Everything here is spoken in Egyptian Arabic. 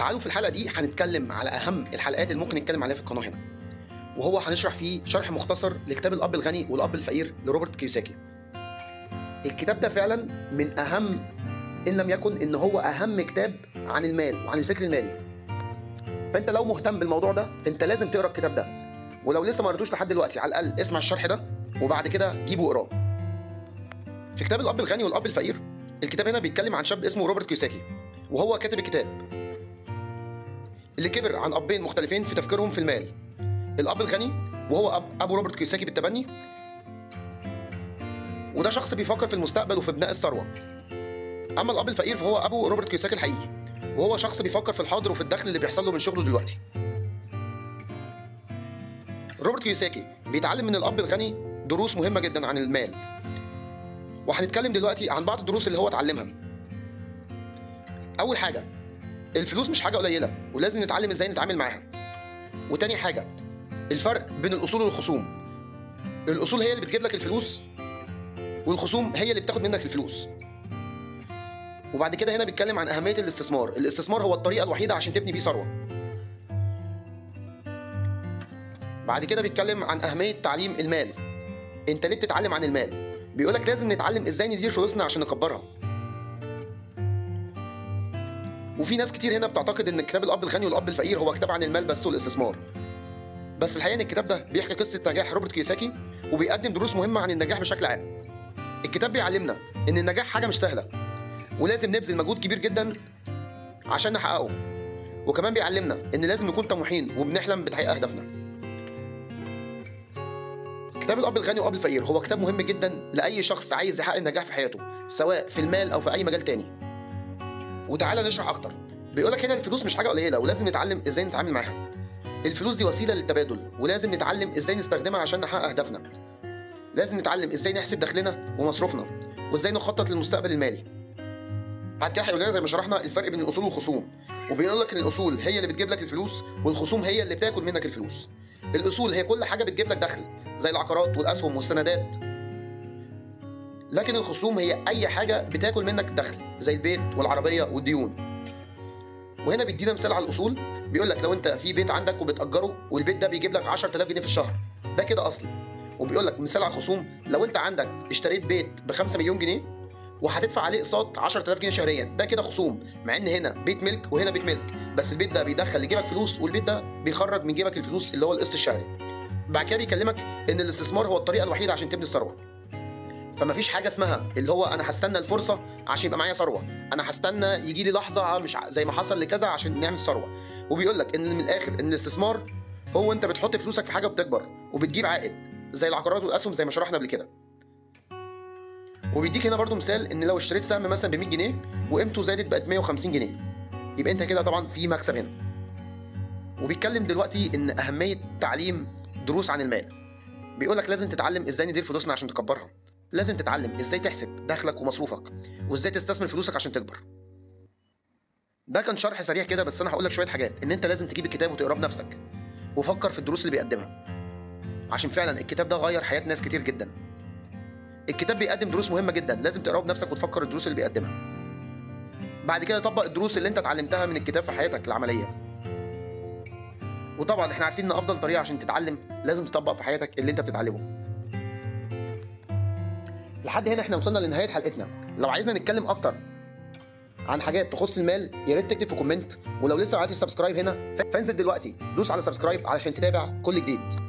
تعالوا في الحلقه دي هنتكلم على اهم الحلقات اللي ممكن نتكلم عليها في القناه هنا وهو هنشرح فيه شرح مختصر لكتاب الاب الغني والاب الفقير لروبرت كيوساكي الكتاب ده فعلا من اهم ان لم يكن ان هو اهم كتاب عن المال وعن الفكر المالي فانت لو مهتم بالموضوع ده فانت لازم تقرا الكتاب ده ولو لسه ما قريتوش لحد دلوقتي على الاقل اسمع الشرح ده وبعد كده جيبه اقراه في كتاب الاب الغني والاب الفقير الكتاب هنا بيتكلم عن شاب اسمه روبرت كيوساكي وهو كاتب الكتاب اللي كبر عن ابين مختلفين في تفكيرهم في المال الاب الغني وهو أب ابو روبرت كيوساكي بالتبني وده شخص بيفكر في المستقبل وفي بناء الثروه اما الاب الفقير فهو ابو روبرت كيوساكي الحقيقي وهو شخص بيفكر في الحاضر وفي الدخل اللي بيحصل له من شغله دلوقتي روبرت كيوساكي بيتعلم من الاب الغني دروس مهمه جدا عن المال وهنتكلم دلوقتي عن بعض الدروس اللي هو اتعلمها اول حاجه الفلوس مش حاجه قليله ولازم نتعلم ازاي نتعامل معاها وتاني حاجه الفرق بين الاصول والخصوم الاصول هي اللي بتجيب لك الفلوس والخصوم هي اللي بتاخد منك الفلوس وبعد كده هنا بيتكلم عن اهميه الاستثمار الاستثمار هو الطريقه الوحيده عشان تبني بيه ثروه بعد كده بيتكلم عن اهميه تعليم المال انت ليه بتتعلم عن المال بيقولك لازم نتعلم ازاي ندير فلوسنا عشان نكبرها وفي ناس كتير هنا بتعتقد ان كتاب الاب الغني والاب الفقير هو كتاب عن المال بس والاستثمار بس الحقيقه ان الكتاب ده بيحكي قصه نجاح روبرت كيوساكي وبيقدم دروس مهمه عن النجاح بشكل عام الكتاب بيعلمنا ان النجاح حاجه مش سهله ولازم نبذل مجهود كبير جدا عشان نحققه وكمان بيعلمنا ان لازم نكون طموحين وبنحلم بتحقيق اهدافنا كتاب الاب الغني والاب الفقير هو كتاب مهم جدا لاي شخص عايز يحقق النجاح في حياته سواء في المال او في اي مجال تاني وتعالى نشرح اكتر بيقولك هنا الفلوس مش حاجه قليله ولازم نتعلم ازاي نتعامل معاها الفلوس دي وسيله للتبادل ولازم نتعلم ازاي نستخدمها عشان نحقق اهدافنا لازم نتعلم ازاي نحسب دخلنا ومصروفنا وازاي نخطط للمستقبل المالي بعد كده هيقول لنا زي ما شرحنا الفرق بين الاصول والخصوم وبيقول لك ان الاصول هي اللي بتجيب لك الفلوس والخصوم هي اللي بتاكل منك الفلوس الاصول هي كل حاجه بتجيب لك دخل زي العقارات والاسهم والسندات لكن الخصوم هي اي حاجه بتاكل منك دخل زي البيت والعربيه والديون وهنا بيدينا مثال على الاصول بيقول لك لو انت في بيت عندك وبتاجره والبيت ده بيجيب لك 10000 جنيه في الشهر ده كده اصل وبيقول لك مثال على الخصوم لو انت عندك اشتريت بيت ب 5 مليون جنيه وهتدفع عليه اقساط 10000 جنيه شهريا ده كده خصوم مع ان هنا بيت ملك وهنا بيت ملك بس البيت ده بيدخل لجيبك فلوس والبيت ده بيخرج من جيبك الفلوس اللي هو القسط الشهري بعد كده بيكلمك ان الاستثمار هو الطريقه الوحيده عشان تبني الثروه فما فيش حاجه اسمها اللي هو انا هستنى الفرصه عشان يبقى معايا ثروه انا هستنى يجي لي لحظه مش ع- زي ما حصل لكذا عشان نعمل ثروه وبيقول لك ان من الاخر ان الاستثمار هو انت بتحط فلوسك في حاجه بتكبر وبتجيب عائد زي العقارات والاسهم زي ما شرحنا قبل كده وبيديك هنا برضو مثال ان لو اشتريت سهم مثلا ب 100 جنيه وقيمته زادت بقت 150 جنيه يبقى انت كده طبعا في مكسب هنا وبيتكلم دلوقتي ان اهميه تعليم دروس عن المال بيقول لك لازم تتعلم ازاي ندير فلوسنا عشان تكبرها لازم تتعلم ازاي تحسب دخلك ومصروفك وازاي تستثمر فلوسك عشان تكبر ده كان شرح سريع كده بس انا هقول لك شويه حاجات ان انت لازم تجيب الكتاب وتقراه بنفسك وفكر في الدروس اللي بيقدمها عشان فعلا الكتاب ده غير حياه ناس كتير جدا الكتاب بيقدم دروس مهمه جدا لازم تقراه بنفسك وتفكر الدروس اللي بيقدمها بعد كده طبق الدروس اللي انت اتعلمتها من الكتاب في حياتك العمليه وطبعا احنا عارفين ان افضل طريقه عشان تتعلم لازم تطبق في حياتك اللي انت بتتعلمه لحد هنا احنا وصلنا لنهايه حلقتنا لو عايزنا نتكلم اكتر عن حاجات تخص المال يا ريت تكتب في كومنت ولو لسه ما عملتش سبسكرايب هنا ف- فانزل دلوقتي دوس على سبسكرايب علشان تتابع كل جديد